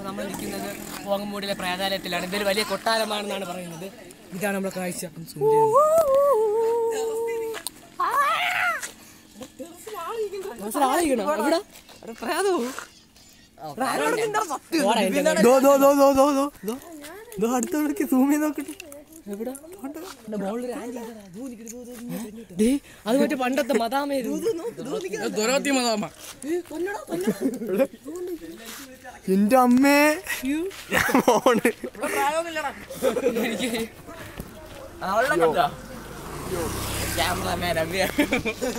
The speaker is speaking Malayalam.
നമ്മൾ നിൽക്കുന്നത് പോങ്ങമ്പൂടിലെ പ്രേതാലയത്തിലാണ് ഇതൊരു വലിയ കൊട്ടാരമാണെന്നാണ് പറയുന്നത് ഇതാണ് നമ്മുടെ കാഴ്ച ഒന്ന് zoom ചെയ്ത്. മനസ്സിൽ ആളിരിക്കണോ? എവിടാ? ഓടാ, എന്റെ ദോ ദോ ദോ ദോ ദോ ദോ ദോ ദോ അടുത്തോടേക്ക് സൂം ചെയ്ത് നോക്കട്ടെ എവിടാ? എന്റെ മോളിലൊരു ആന്റി ഇതാ. ദൂ നിക്കണ്, ദൂ, ദൂ, ദൂ, ദൂ, ദൂ. ദേ, അത് മറ്റേ പണ്ടത്തെ മതാമേര് ദുരവത്തി മതാമ എന്റെ അമ്മേ മോണ് ക്യാമറമാൻ